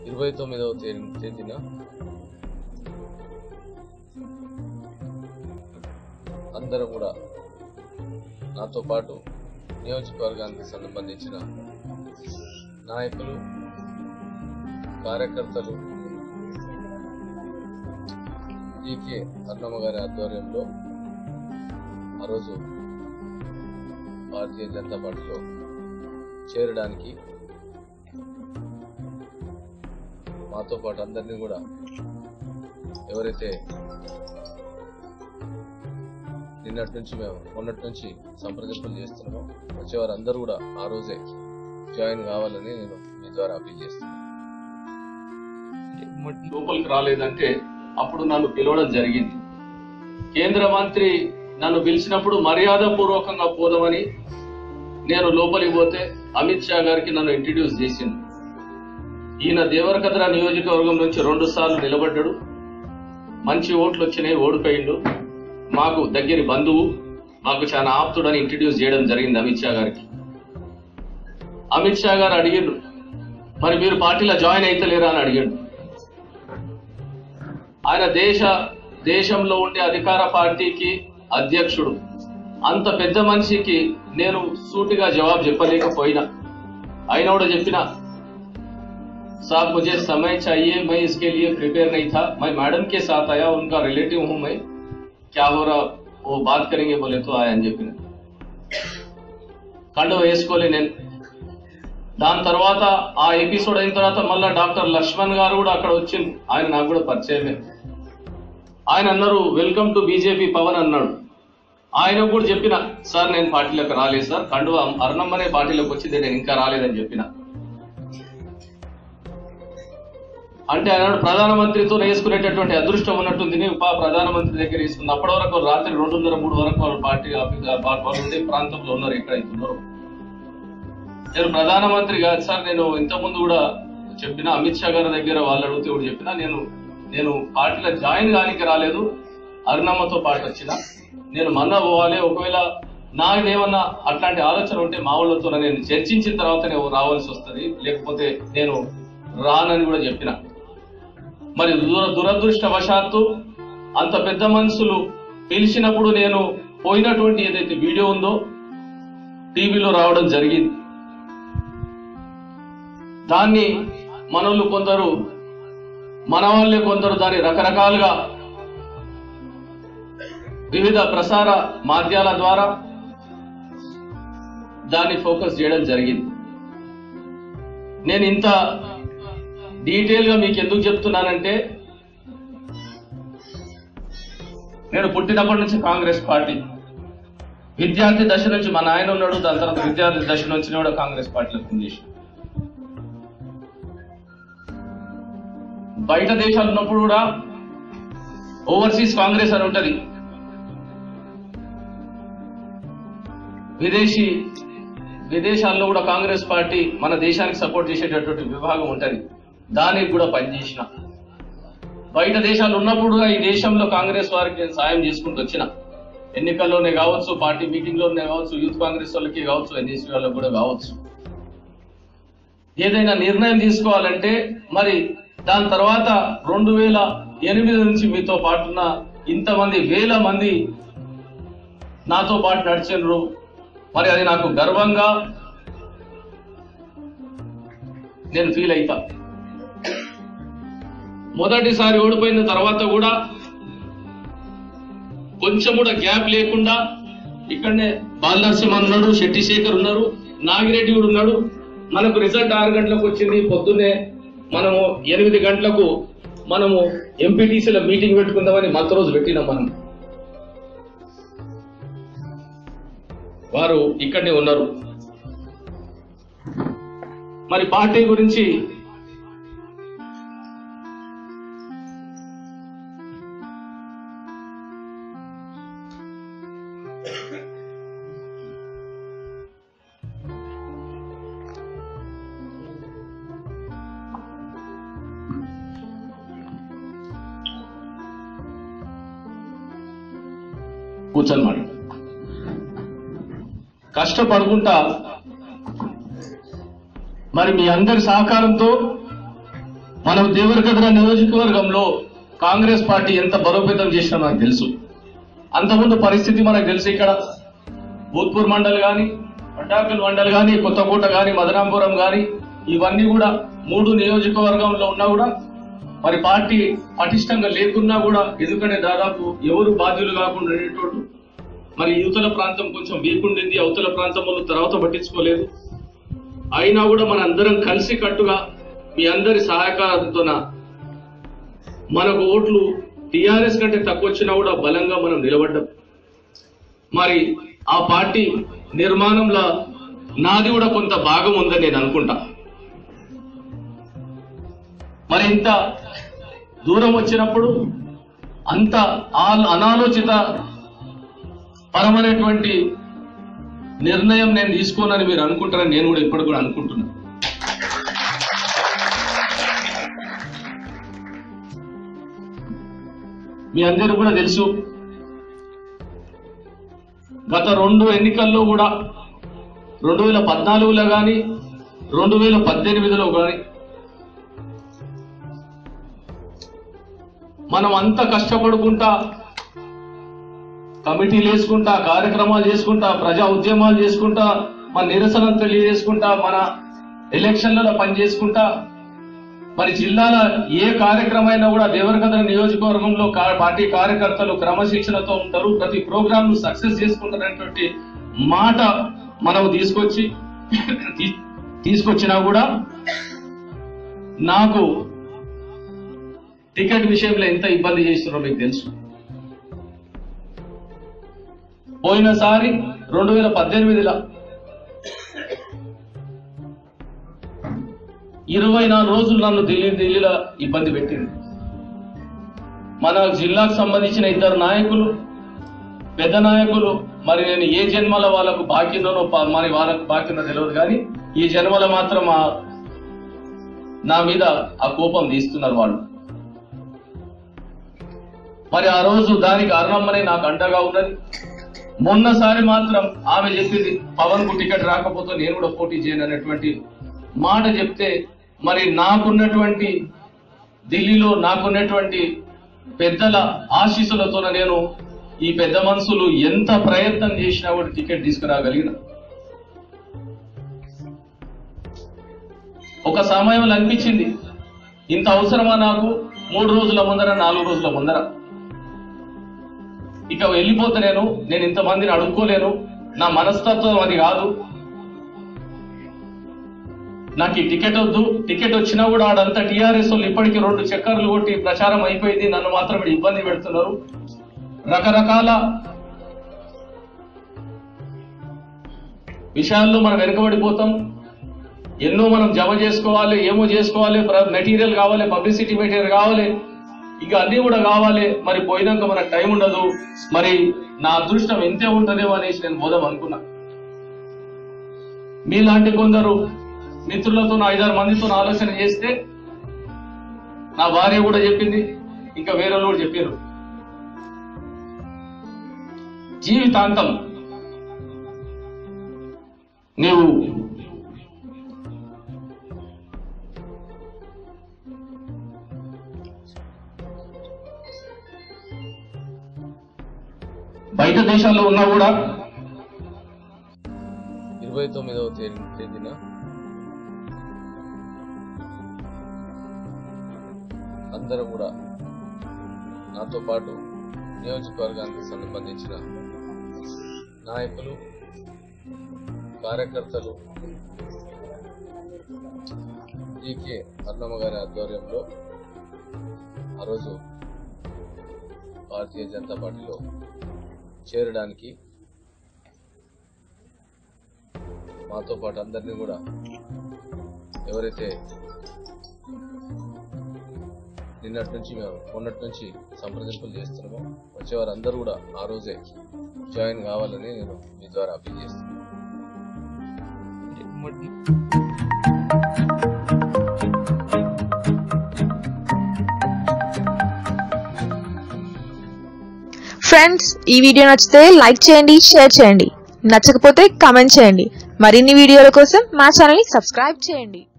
ఇరవై తొమ్మిదవ తేదీ తేదీన అందరం కూడా నాతో పాటు నియోజకవర్గానికి సంబంధించిన నాయకులు కార్యకర్తలు ఈకే అన్నమ్మ గారి ఆధ్వర్యంలో ఆ రోజు భారతీయ జనతా పార్టీలో చేరడానికి మాతో పాటు అందరినీ కూడా ఎవరైతే నిన్నటి నుంచి మేము మొన్నటి నుంచి సంప్రదింపులు చేస్తున్నామో వచ్చేవారు అందరూ కూడా ఆ రోజే జాయిన్ కావాలని నేను మీ ద్వారా అప్పీల్ చేస్తున్నాను లోపలికి రాలేదంటే అప్పుడు నన్ను పిలవడం జరిగింది కేంద్ర మంత్రి నన్ను పిలిచినప్పుడు మర్యాద పూర్వకంగా పోదామని నేను లోపలికి పోతే అమిత్ షా గారికి నన్ను ఇంట్రడ్యూస్ చేసింది ఈయన దేవరకద్ర నియోజకవర్గం నుంచి రెండు సార్లు నిలబడ్డాడు మంచి ఓట్లు వచ్చినాయి ఓడిపోయిండు మాకు దగ్గరి బంధువు మాకు చాలా ఆప్తుడని ఇంట్రడ్యూస్ చేయడం జరిగింది అమిత్ షా గారికి అమిత్ షా గారు అడిగిండు మరి మీరు పార్టీలో జాయిన్ అయితలేరా అని అడిగాడు ఆయన దేశ దేశంలో ఉండే అధికార పార్టీకి అధ్యక్షుడు అంత పెద్ద మనిషికి నేను సూటిగా జవాబు చెప్పలేకపోయినా అయినా కూడా చెప్పిన साहब मुझे समय चाहिए मैं इसके लिए प्रिपेयर नहीं था मैं मैडम के साथ आया उनका रिलेटिव हूं मैं क्या हो रहा वो बात करेंगे बोले तो आया అని చెప్పిన కండువ వేసుకోలే నేను దాని తర్వాత ఆ ఎపిసోడ్ అయిన తర్వాత మళ్ళా డాక్టర్ లక్ష్మణ్ గారు కూడా అక్కడ వచ్చింది ఆయన నాకు కూడా పరిచయమే ఆయన అన్నారు వెల్కమ్ టు బీజేపీ పవన్ అన్నాడు ఆయన కూడా చెప్పిన సార్ నేను పార్టీలోకి రాలేదు సార్ కండువ అర్ణమ్మనే పార్టీలోకి వచ్చింది నేను ఇంకా రాలేదని చెప్పిన అంటే ఆయన ప్రధానమంత్రితో వేసుకునేటటువంటి అదృష్టం ఉన్నట్టుంది ఉప ప్రధానమంత్రి దగ్గర వేసుకుంది అప్పటి వరకు రాత్రి రెండున్నర మూడు వరకు వాళ్ళు పార్టీ ఆఫీస్ వాళ్ళు ఉండే ప్రాంతంలో ఉన్నారు ఎక్కడైతే ఉన్నారో నేను ప్రధానమంత్రి కాదు సార్ నేను ఇంతకుముందు కూడా చెప్పిన అమిత్ షా గారి దగ్గర వాళ్ళు అడిగితే కూడా చెప్పిన నేను నేను పార్టీలో జాయిన్ కానికి రాలేదు అరుణమ్మతో పాటు వచ్చిన నేను మన్నా పోవాలి ఒకవేళ నాదేమన్నా అట్లాంటి ఆలోచన ఉంటే మా వాళ్ళతో నేను చర్చించిన తర్వాత నేను రావాల్సి వస్తుంది లేకపోతే నేను రానని కూడా చెప్పిన మరి దుర దురదృష్టవశాత్తు అంత పెద్ద మనుషులు పిలిచినప్పుడు నేను పోయినటువంటి ఏదైతే వీడియో ఉందో టీవీలో రావడం జరిగింది దాన్ని మనోళ్ళు కొందరు మన వాళ్ళే కొందరు దాన్ని రకరకాలుగా వివిధ ప్రసార మాధ్యాల ద్వారా దాన్ని ఫోకస్ చేయడం జరిగింది నేను ఇంత డీటెయిల్ గా మీకు ఎందుకు చెప్తున్నానంటే నేను పుట్టినప్పటి నుంచి కాంగ్రెస్ పార్టీ విద్యార్థి దశ నుంచి మా నాయన ఉన్నాడు దాని తర్వాత విద్యార్థి దశ నుంచి కూడా కాంగ్రెస్ పార్టీలో పనిచేసి బయట దేశాలు ఉన్నప్పుడు కూడా ఓవర్సీస్ కాంగ్రెస్ అని ఉంటది విదేశీ విదేశాల్లో కూడా కాంగ్రెస్ పార్టీ మన దేశానికి సపోర్ట్ చేసేటటువంటి విభాగం ఉంటది దానికి కూడా పనిచేసిన బయట దేశాలు ఉన్నప్పుడు కూడా ఈ దేశంలో కాంగ్రెస్ వారికి నేను సాయం చేసుకుంటూ వచ్చిన ఎన్నికల్లోనే కావచ్చు పార్టీ మీటింగ్ లోనే కావచ్చు యూత్ కాంగ్రెస్ వాళ్ళకి కావచ్చు ఎన్ఎస్సీ వాళ్ళకి కూడా కావచ్చు ఏదైనా నిర్ణయం తీసుకోవాలంటే మరి దాని తర్వాత రెండు వేల ఎనిమిది నుంచి మీతో పాటున్న ఇంతమంది వేల మంది నాతో పాటు నడిచినారు మరి అది నాకు గర్వంగా నేను ఫీల్ అవుతా మొదటిసారి ఓడిపోయిన తర్వాత కూడా కొంచెం కూడా గ్యాప్ లేకుండా ఇక్కడనే బాలనరసింహ ఉన్నాడు శెట్టి శేఖర్ ఉన్నారు నాగిరెడ్డి కూడా ఉన్నాడు మనకు రిజల్ట్ ఆరు గంటలకు వచ్చింది పొద్దున్నే మనము ఎనిమిది గంటలకు మనము ఎంపీటీసీల మీటింగ్ పెట్టుకుందామని మధ్య రోజు పెట్టినాం మనం వారు ఇక్కడనే ఉన్నారు మరి పార్టీ గురించి కూర్చొని మాట కష్టపడుకుంటా మరి మీ అందరి సహకారంతో మనం దేవరకద్ర నియోజకవర్గంలో కాంగ్రెస్ పార్టీ ఎంత బలోపేతం చేసినా నాకు తెలుసు అంతకుముందు పరిస్థితి మనకు తెలుసు ఇక్కడ భూత్పూర్ మండల్ గాని పటాకల్ మండల్ గాని కొత్తకోట గాని మదనాపురం గాని ఇవన్నీ కూడా మూడు నియోజకవర్గంలో ఉన్నా కూడా మరి పార్టీ పటిష్టంగా లేకున్నా కూడా ఎందుకంటే దాదాపు ఎవరు బాధ్యులు కాకుండా ఉండేటోళ్ళు మరి యువతల ప్రాంతం కొంచెం వీక్ ఉండింది అవతల ప్రాంతం వాళ్ళు తర్వాత పట్టించుకోలేదు అయినా కూడా మన అందరం కలిసి కట్టుగా మీ అందరి సహకారంతో మనకు ఓట్లు టిఆర్ఎస్ కంటే తక్కువ వచ్చినా కూడా బలంగా మనం నిలబడ్డాం మరి ఆ పార్టీ నిర్మాణంలో నాది కూడా కొంత భాగం ఉందని నేను అనుకుంటా మరి ఇంత దూరం వచ్చినప్పుడు అంత ఆ- అనాలోచిత పరమైనటువంటి నిర్ణయం నేను తీసుకోనని మీరు అనుకుంటారని నేను కూడా ఇప్పుడు కూడా అనుకుంటున్నాను మీ అందరూ కూడా తెలుసు గత రెండు ఎన్నికల్లో కూడా రెండు వేల పద్నాలుగులో కానీ రెండు వేల పద్దెనిమిదిలో కానీ మనం అంత కష్టపడుకుంటా కమిటీలు వేసుకుంటా కార్యక్రమాలు చేసుకుంటా ప్రజా ఉద్యమాలు చేసుకుంటా మన నిరసన తెలియజేసుకుంటా మన ఎలక్షన్లలో పనిచేసుకుంటా మరి జిల్లాల ఏ కార్యక్రమైనా కూడా దేవరకద్ర నియోజకవర్గంలో కా- పార్టీ కార్యకర్తలు క్రమశిక్షణతో ఉంటారు ప్రతి ప్రోగ్రామ్ ను సక్సెస్ చేసుకుంటారనేటువంటి మాట మనం తీసుకొచ్చి తీ- తీసుకొచ్చినా కూడా నాకు టికెట్ విషయంలో ఎంత ఇబ్బంది చేస్తున్నారో మీకు తెలుసు పోయినసారి రెండు వేల పద్దెనిమిదిలో ఇరవై నాలుగు రోజులు నన్ను ఢిల్లీ ఢిల్లీలో ఇబ్బంది పెట్టింది మన జిల్లాకు సంబంధించిన ఇద్దరు నాయకులు పెద్ద నాయకులు మరి నేను ఏ జన్మల వాళ్ళకు బాకిందనో ప- మరి వాళ్ళకు బాకిందో తెలియదు కానీ ఈ జన్మల మాత్రం ఆ నా మీద ఆ కోపం తీస్తున్నారు వాళ్ళు మరి ఆ రోజు దానికి అరుణమ్మనే నాకు అండగా ఉన్నది మొన్నసారి మాత్రం ఆమె చెప్పింది పవన్ కు టికెట్ రాకపోతే నేను కూడా పోటీ చేయను అనేటువంటి మాట చెప్తే మరి నాకున్నటువంటి ఢిల్లీలో నాకున్నటువంటి పెద్దల ఆశీస్సులతో నేను ఈ పెద్ద మనుషులు ఎంత ప్రయత్నం చేసినా కూడా టికెట్ తీసుకురాగలిగిన ఒక సమయంలో అనిపించింది ఇంత అవసరమా నాకు మూడు రోజుల ముందర నాలుగు రోజుల ముందర ఇక వెళ్ళిపోతే నేను నేను ఇంతమందిని అడుక్కోలేను నా మనస్తత్వం అది కాదు నాకు ఈ టికెట్ వద్దు టికెట్ వచ్చినా కూడా ఆడంతా టీఆర్ఎస్ వాళ్ళు ఇప్పటికీ రెండు చక్కర్లు కొట్టి ప్రచారం అయిపోయింది నన్ను మాత్రం ఇక్కడ ఇబ్బంది పెడుతున్నారు రకరకాల విషయాల్లో మనం వెనుకబడిపోతాం ఎన్నో మనం జమ చేసుకోవాలి ఏమో చేసుకోవాలి మెటీరియల్ కావాలి పబ్లిసిటీ మెటీరియల్ కావాలి ఇక అన్ని కూడా కావాలి మరి పోయినాక మనకు టైం ఉండదు మరి నా అదృష్టం ఎంతే ఉంటుందేమో అనేసి నేను పోదాం అనుకున్నా మీలాంటి కొందరు మిత్రులతో నా ఐదారు మందితో నా ఆలోచన చేస్తే నా భార్య కూడా చెప్పింది ఇంకా వేరే వాళ్ళు కూడా చెప్పారు జీవితాంతం నీవు బయట దేశాల్లో ఉన్నా కూడా ఇరవై తొమ్మిదవ తేదీ తేదీన అందరం కూడా నాతో పాటు నియోజకవర్గానికి సంబంధించిన నాయకులు కార్యకర్తలు జీకే అన్నమ్మ గారి ఆధ్వర్యంలో ఆ రోజు భారతీయ జనతా పార్టీలో చేరడానికి మాతో పాటు అందరినీ కూడా ఎవరైతే నిన్నటి నుంచి మేము మొన్నటి నుంచి సంప్రదింపులు చేస్తున్నామో వచ్చేవారు అందరూ కూడా ఆ రోజే జాయిన్ కావాలని నేను మీ ద్వారా అప్పీల్ చేస్తున్నాను ఫ్రెండ్స్ ఈ వీడియో నచ్చితే లైక్ చేయండి షేర్ చేయండి నచ్చకపోతే కామెంట్ చేయండి మరిన్ని వీడియోల కోసం మా ఛానల్ని సబ్స్క్రైబ్ చేయండి